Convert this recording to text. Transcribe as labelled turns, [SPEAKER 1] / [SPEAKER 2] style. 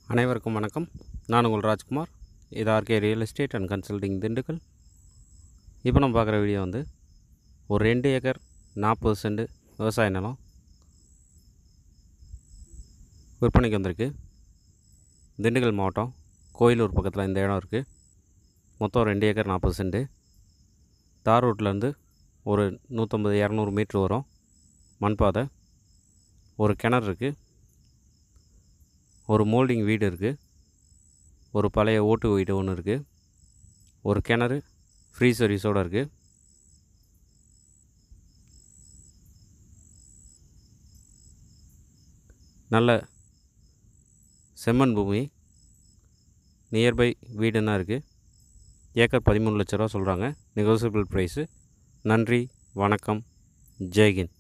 [SPEAKER 1] அனைவருக்கும் வணக்கம் நான் உங்கள் ராஜ்குமார் இது RK real estate and consulting Dindigul இப்போ நம்ம பார்க்குற வீடியோ வந்து ஒரு ரெண்டு ஏக்கர் நாற்பது சென்ட் விவசாய நிலம் விற்பனைக்கு வந்திருக்கு திண்டுக்கல் மாவட்டம் கோயிலூர் பக்கத்தில் இந்த இடம் இருக்குது மொத்தம் ரெண்டு ஏக்கர் நாற்பது சென்ட் தார் ரோட்லேருந்து ஒரு நூற்றம்பது இரநூறு மீட்ரு வரும் மண் பாதை ஒரு கிணறு இருக்குது ஒரு மோல்டிங் வீடு இருக்குது ஒரு பழைய ஓட்டு வீடு ஒன்று இருக்குது ஒரு கிணறு ஃப்ரீ சர்வீஸோடு இருக்குது நல்ல செம்மண் பூமி நியர்பை வீடுன்னா இருக்குது ஏக்கர் பதிமூணு லட்ச ரூபா சொல்கிறாங்க நெகோசியபிள் ப்ரைஸு நன்றி வணக்கம் ஜெய்ஹிந்த்